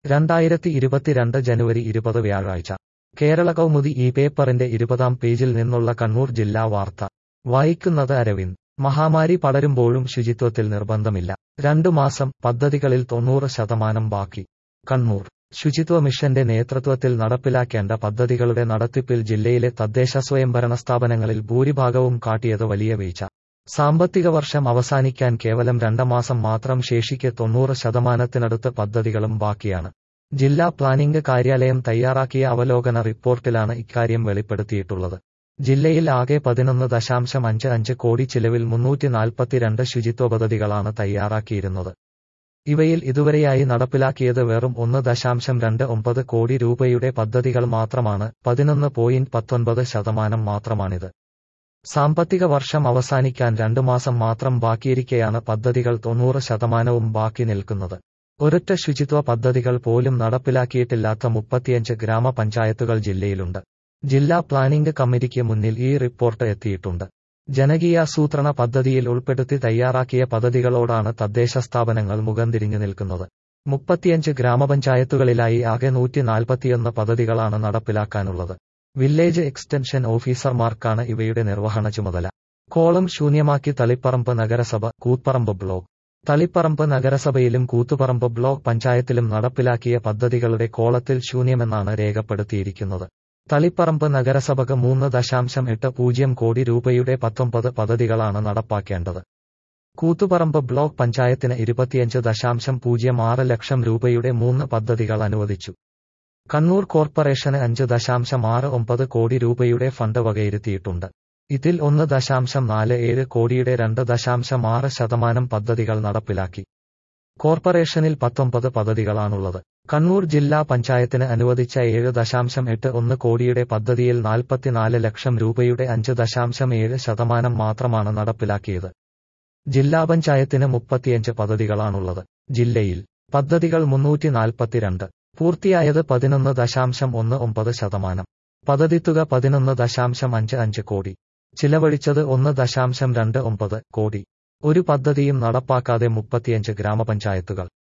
രണ്ടായിരത്തി ഇരുപത്തിരണ്ട് ജനുവരി ഇരുപത് വ്യാഴാഴ്ച കേരള കൗമുദി ഈ പേപ്പറിന്റെ ഇരുപതാം പേജിൽ നിന്നുള്ള കണ്ണൂർ ജില്ലാ വാർത്ത വായിക്കുന്നത് അരവിന്ദ് മഹാമാരി പടരുമ്പോഴും ശുചിത്വത്തിൽ നിർബന്ധമില്ല രണ്ടു മാസം പദ്ധതികളിൽ തൊണ്ണൂറ് ശതമാനം ബാക്കി കണ്ണൂർ ശുചിത്വ മിഷന്റെ നേതൃത്വത്തിൽ നടപ്പിലാക്കേണ്ട പദ്ധതികളുടെ നടത്തിപ്പിൽ ജില്ലയിലെ തദ്ദേശ സ്വയംഭരണ സ്ഥാപനങ്ങളിൽ ഭൂരിഭാഗവും കാട്ടിയത് വലിയ വീഴ്ച സാമ്പത്തിക വർഷം അവസാനിക്കാൻ കേവലം രണ്ട് മാസം മാത്രം ശേഷിക്കെ തൊണ്ണൂറ് ശതമാനത്തിനടുത്ത് പദ്ധതികളും ബാക്കിയാണ് ജില്ലാ പ്ലാനിംഗ് കാര്യാലയം തയ്യാറാക്കിയ അവലോകന റിപ്പോർട്ടിലാണ് ഇക്കാര്യം വെളിപ്പെടുത്തിയിട്ടുള്ളത് ജില്ലയിൽ ആകെ പതിനൊന്ന് ദശാംശം അഞ്ച് അഞ്ച് കോടി ചിലവിൽ മുന്നൂറ്റി നാൽപ്പത്തിരണ്ട് ശുചിത്വ പദ്ധതികളാണ് തയ്യാറാക്കിയിരുന്നത് ഇവയിൽ ഇതുവരെയായി നടപ്പിലാക്കിയത് വെറും ഒന്ന് ദശാംശം രണ്ട് ഒമ്പത് കോടി രൂപയുടെ പദ്ധതികൾ മാത്രമാണ് പതിനൊന്ന് പോയിന്റ് പത്തൊൻപത് ശതമാനം മാത്രമാണിത് സാമ്പത്തിക വർഷം അവസാനിക്കാൻ രണ്ടു മാസം മാത്രം ബാക്കിയിരിക്കെയാണ് പദ്ധതികൾ തൊണ്ണൂറ് ശതമാനവും ബാക്കി നിൽക്കുന്നത് ഒരൊറ്റ ശുചിത്വ പദ്ധതികൾ പോലും നടപ്പിലാക്കിയിട്ടില്ലാത്ത മുപ്പത്തിയഞ്ച് ഗ്രാമപഞ്ചായത്തുകൾ ജില്ലയിലുണ്ട് ജില്ലാ പ്ലാനിംഗ് കമ്മിറ്റിക്ക് മുന്നിൽ ഈ റിപ്പോർട്ട് എത്തിയിട്ടുണ്ട് ജനകീയാസൂത്രണ പദ്ധതിയിൽ ഉൾപ്പെടുത്തി തയ്യാറാക്കിയ പദ്ധതികളോടാണ് തദ്ദേശ സ്ഥാപനങ്ങൾ മുഖം തിരിഞ്ഞു നിൽക്കുന്നത് മുപ്പത്തിയഞ്ച് ഗ്രാമപഞ്ചായത്തുകളിലായി ആകെ നൂറ്റി നാൽപ്പത്തിയൊന്ന് പദ്ധതികളാണ് നടപ്പിലാക്കാനുള്ളത് വില്ലേജ് എക്സ്റ്റൻഷൻ ഓഫീസർമാർക്കാണ് ഇവയുടെ നിർവഹണ ചുമതല കോളം ശൂന്യമാക്കി തളിപ്പറമ്പ് നഗരസഭ കൂത്തുപറമ്പ് ബ്ലോക്ക് തളിപ്പറമ്പ് നഗരസഭയിലും കൂത്തുപറമ്പ് ബ്ലോക്ക് പഞ്ചായത്തിലും നടപ്പിലാക്കിയ പദ്ധതികളുടെ കോളത്തിൽ ശൂന്യമെന്നാണ് രേഖപ്പെടുത്തിയിരിക്കുന്നത് തളിപ്പറമ്പ് നഗരസഭക്ക് മൂന്ന് ദശാംശം എട്ട് പൂജ്യം കോടി രൂപയുടെ പത്തൊമ്പത് പദ്ധതികളാണ് നടപ്പാക്കേണ്ടത് കൂത്തുപറമ്പ് ബ്ലോക്ക് പഞ്ചായത്തിന് ഇരുപത്തിയഞ്ച് ദശാംശം പൂജ്യം ആറ് ലക്ഷം രൂപയുടെ മൂന്ന് പദ്ധതികൾ അനുവദിച്ചു കണ്ണൂർ കോർപ്പറേഷന് അഞ്ച് ദശാംശം ആറ് ഒമ്പത് കോടി രൂപയുടെ ഫണ്ട് വകയിരുത്തിയിട്ടുണ്ട് ഇതിൽ ഒന്ന് ദശാംശം നാല് ഏഴ് കോടിയുടെ രണ്ട് ദശാംശം ആറ് ശതമാനം പദ്ധതികൾ നടപ്പിലാക്കി കോർപ്പറേഷനിൽ പത്തൊമ്പത് പദ്ധതികളാണുള്ളത് കണ്ണൂർ ജില്ലാ പഞ്ചായത്തിന് അനുവദിച്ച ഏഴ് ദശാംശം എട്ട് ഒന്ന് കോടിയുടെ പദ്ധതിയിൽ നാൽപ്പത്തിനാല് ലക്ഷം രൂപയുടെ അഞ്ച് ദശാംശം ഏഴ് ശതമാനം മാത്രമാണ് നടപ്പിലാക്കിയത് ജില്ലാ പഞ്ചായത്തിന് മുപ്പത്തിയഞ്ച് പദ്ധതികളാണുള്ളത് ജില്ലയിൽ പദ്ധതികൾ മുന്നൂറ്റി നാൽപ്പത്തിരണ്ട് പൂർത്തിയായത് പതിനൊന്ന് ദശാംശം ഒന്ന് ഒമ്പത് ശതമാനം പദ്ധതിത്തുക പതിനൊന്ന് ദശാംശം അഞ്ച് അഞ്ച് കോടി ചിലവഴിച്ചത് ഒന്ന് ദശാംശം രണ്ട് ഒമ്പത് കോടി ഒരു പദ്ധതിയും നടപ്പാക്കാതെ മുപ്പത്തിയഞ്ച് ഗ്രാമപഞ്ചായത്തുകൾ